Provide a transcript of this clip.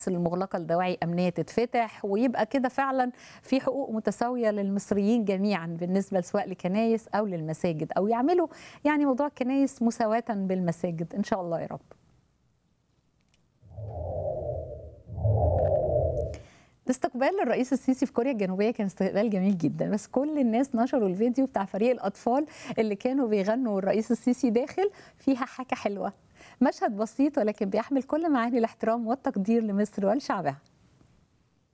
المغلقه لدواعي امنيه تتفتح ويبقى كده فعلا في حقوق متساويه للمصريين جميعا بالنسبه سواء لكنايس او للمساجد او يعملوا يعني موضوع الكنايس مساواه بالمساجد ان شاء الله يا رب. استقبال الرئيس السيسي في كوريا الجنوبيه كان استقبال جميل جدا بس كل الناس نشروا الفيديو بتاع فريق الاطفال اللي كانوا بيغنوا الرئيس السيسي داخل فيها حاجه حلوه مشهد بسيط ولكن بيحمل كل معاني الاحترام والتقدير لمصر ولشعبها